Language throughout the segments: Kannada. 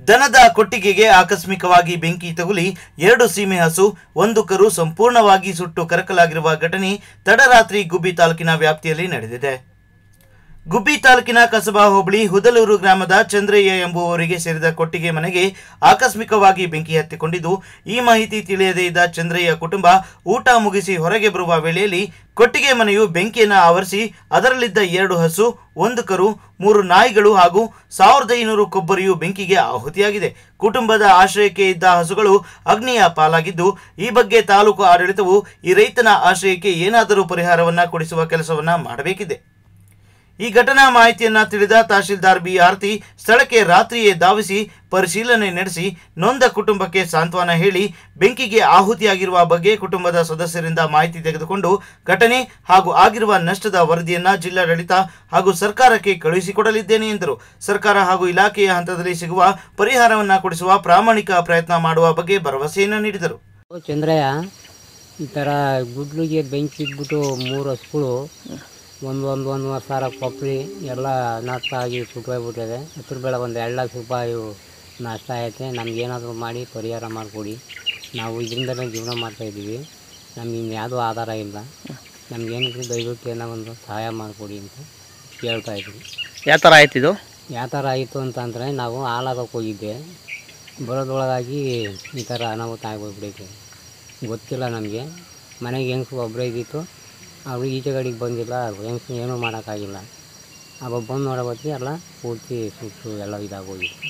ದನದ ಕೊಟ್ಟಿಗೆಗೆ ಆಕಸ್ಮಿಕವಾಗಿ ಬೆಂಕಿ ತಗುಲಿ ಎರಡು ಸೀಮೆ ಹಸು ಒಂದು ಕರು ಸಂಪೂರ್ಣವಾಗಿ ಸುಟ್ಟು ಕರಕಲಾಗಿರುವ ಘಟನೆ ತಡರಾತ್ರಿ ಗುಬ್ಬಿ ತಾಲೂಕಿನ ವ್ಯಾಪ್ತಿಯಲ್ಲಿ ನಡೆದಿದೆ ಗುಬ್ಬಿ ತಾಲೂಕಿನ ಕಸಬಾ ಹೋಬಳಿ ಹುದಲೂರು ಗ್ರಾಮದ ಚಂದ್ರಯ್ಯ ಎಂಬುವವರಿಗೆ ಸೇರಿದ ಕೊಟ್ಟಿಗೆ ಮನೆಗೆ ಆಕಸ್ಮಿಕವಾಗಿ ಬೆಂಕಿ ಹತ್ತಿಕೊಂಡಿದ್ದು ಈ ಮಾಹಿತಿ ತಿಳಿಯದೇ ಇದ್ದ ಚಂದ್ರಯ್ಯ ಕುಟುಂಬ ಊಟ ಮುಗಿಸಿ ಹೊರಗೆ ಬರುವ ವೇಳೆಯಲ್ಲಿ ಕೊಟ್ಟಿಗೆ ಮನೆಯು ಬೆಂಕಿಯನ್ನು ಆವರಿಸಿ ಅದರಲ್ಲಿದ್ದ ಎರಡು ಹಸು ಒಂದು ಕರು ಮೂರು ನಾಯಿಗಳು ಹಾಗೂ ಸಾವಿರದ ಐನೂರು ಕೊಬ್ಬರಿಯು ಬೆಂಕಿಗೆ ಆಹುತಿಯಾಗಿದೆ ಕುಟುಂಬದ ಆಶ್ರಯಕ್ಕೆ ಇದ್ದ ಹಸುಗಳು ಅಗ್ನಿಯ ಪಾಲಾಗಿದ್ದು ಈ ಬಗ್ಗೆ ತಾಲೂಕು ಆಡಳಿತವು ಈ ರೈತನ ಆಶ್ರಯಕ್ಕೆ ಏನಾದರೂ ಪರಿಹಾರವನ್ನ ಕೊಡಿಸುವ ಕೆಲಸವನ್ನ ಮಾಡಬೇಕಿದೆ ಈ ಘಟನಾ ಮಾಹಿತಿಯನ್ನ ತಿಳಿದ ತಹಶೀಲ್ದಾರ್ ಬಿ ಆರ್ತಿ ಸ್ಥಳಕ್ಕೆ ರಾತ್ರಿಯೇ ಧಾವಿಸಿ ಪರಿಶೀಲನೆ ನಡೆಸಿ ನೊಂದ ಕುಟುಂಬಕ್ಕೆ ಸಾಂತ್ವನ ಹೇಳಿ ಬೆಂಕಿಗೆ ಆಹುತಿಯಾಗಿರುವ ಬಗ್ಗೆ ಕುಟುಂಬದ ಸದಸ್ಯರಿಂದ ಮಾಹಿತಿ ತೆಗೆದುಕೊಂಡು ಘಟನೆ ಹಾಗೂ ಆಗಿರುವ ನಷ್ಟದ ವರದಿಯನ್ನ ಜಿಲ್ಲಾಡಳಿತ ಹಾಗೂ ಸರ್ಕಾರಕ್ಕೆ ಕಳುಹಿಸಿಕೊಡಲಿದ್ದೇನೆ ಎಂದರು ಸರ್ಕಾರ ಹಾಗೂ ಇಲಾಖೆಯ ಹಂತದಲ್ಲಿ ಸಿಗುವ ಪರಿಹಾರವನ್ನ ಕೊಡಿಸುವ ಪ್ರಾಮಾಣಿಕ ಪ್ರಯತ್ನ ಮಾಡುವ ಬಗ್ಗೆ ಭರವಸೆಯನ್ನು ನೀಡಿದರು ಚಂದ್ರಯ್ಯ ಈ ಥರ ಗುಡ್ಲಿಗೆ ಬೆಂಕಿ ಇದ್ಬಿಟ್ಟು ಮೂರು ಹಸುಗಳು ಒಂದು ಒಂದು ಒಂದೂವರೆ ಸಾವಿರ ಕೊಪ್ಪರಿ ಎಲ್ಲ ನಷ್ಟ ಆಗಿ ಸುಟ್ಟೋಗ್ಬಿಟ್ಟಿದೆ ಹತ್ರ ಬೆಳೆ ಒಂದು ಎರಡು ಲಕ್ಷ ರೂಪಾಯಿ ನಷ್ಟ ಐತೆ ನಮಗೇನಾದರೂ ಮಾಡಿ ಪರಿಹಾರ ಮಾಡಿಕೊಡಿ ನಾವು ಇದರಿಂದಲೇ ಜೀವನ ಮಾಡ್ತಾಯಿದ್ದೀವಿ ನಮ್ಗೆ ಇನ್ಯಾವುದೂ ಆಧಾರ ಇಲ್ಲ ನಮಗೇನಿದ್ರು ದಯವಿಟ್ಟು ಏನೋ ಒಂದು ಸಹಾಯ ಮಾಡಿಕೊಡಿ ಅಂತ ಕೇಳ್ತಾ ಇದ್ದೀವಿ ಯಾವ ಥರ ಆಯ್ತು ಇದು ಯಾವ ಥರ ಆಯಿತು ಅಂತಂದರೆ ನಾವು ಹಾಲಾಗಕ್ಕೆ ಹೋಗಿದ್ದೆ ಬರೋದ್ರೊಳಗಾಗಿ ಈ ಥರ ಅನಾಹುತ ಆಗೋಗ್ಬಿಟ್ಟೈತೆ ಗೊತ್ತಿಲ್ಲ ನಮಗೆ ಮನೆಗೆ ಹೆಂಗ್ಸು ಒಬ್ಬರೇ ಇದ್ದಿತ್ತು ಅವರು ಈಚೆ ಕಡೆಗೆ ಬಂದಿಲ್ಲ ಹೆಂಗ್ಸು ಏನೂ ಮಾಡೋಕ್ಕಾಗಿಲ್ಲ ಅವಾಗ ಬಂದು ನೋಡೋಬತ್ತಿ ಎಲ್ಲ ಪೂರ್ತಿ ಸುಟ್ಟು ಎಲ್ಲ ಇದಾಗೋಗಿತ್ತು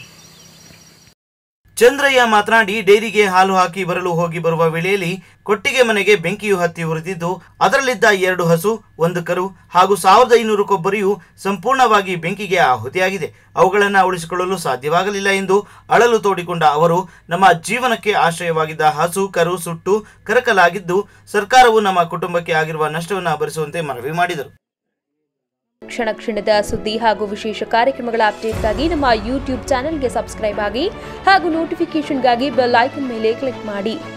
ಚಂದ್ರಯ್ಯ ಮಾತನಾಡಿ ಡೈರಿಗೆ ಹಾಲು ಹಾಕಿ ಬರಲು ಹೋಗಿ ಬರುವ ವೇಳೆಯಲ್ಲಿ ಕೊಟ್ಟಿಗೆ ಮನೆಗೆ ಬೆಂಕಿಯು ಹತ್ತಿ ಉರಿದಿದ್ದು ಅದರಲ್ಲಿದ್ದ ಎರಡು ಹಸು ಒಂದು ಕರು ಹಾಗೂ ಸಾವಿರದ ಐನೂರು ಕೊಬ್ಬರಿಯು ಸಂಪೂರ್ಣವಾಗಿ ಬೆಂಕಿಗೆ ಆಹುತಿಯಾಗಿದೆ ಅವುಗಳನ್ನು ಉಳಿಸಿಕೊಳ್ಳಲು ಸಾಧ್ಯವಾಗಲಿಲ್ಲ ಎಂದು ಅಳಲು ತೋಡಿಕೊಂಡ ಅವರು ನಮ್ಮ ಜೀವನಕ್ಕೆ ಆಶ್ರಯವಾಗಿದ್ದ ಹಸು ಕರು ಸುಟ್ಟು ಕರಕಲಾಗಿದ್ದು ಸರ್ಕಾರವು ನಮ್ಮ ಕುಟುಂಬಕ್ಕೆ ಆಗಿರುವ ನಷ್ಟವನ್ನು ಭರಿಸುವಂತೆ ಮನವಿ ಮಾಡಿದರು ಕ್ಷಣ ಕ್ಷಣದ ಸುದ್ದಿ ಹಾಗೂ ವಿಶೇಷ ಕಾರ್ಯಕ್ರಮಗಳ ಅಪ್ಡೇಟ್ಗಾಗಿ ನಮ್ಮ ಯೂಟ್ಯೂಬ್ ಚಾನೆಲ್ಗೆ ಸಬ್ಸ್ಕ್ರೈಬ್ ಆಗಿ ಹಾಗೂ ನೋಟಿಫಿಕೇಷನ್ಗಾಗಿ ಬೆಲ್ ಐಕನ್ ಮೇಲೆ ಕ್ಲಿಕ್ ಮಾಡಿ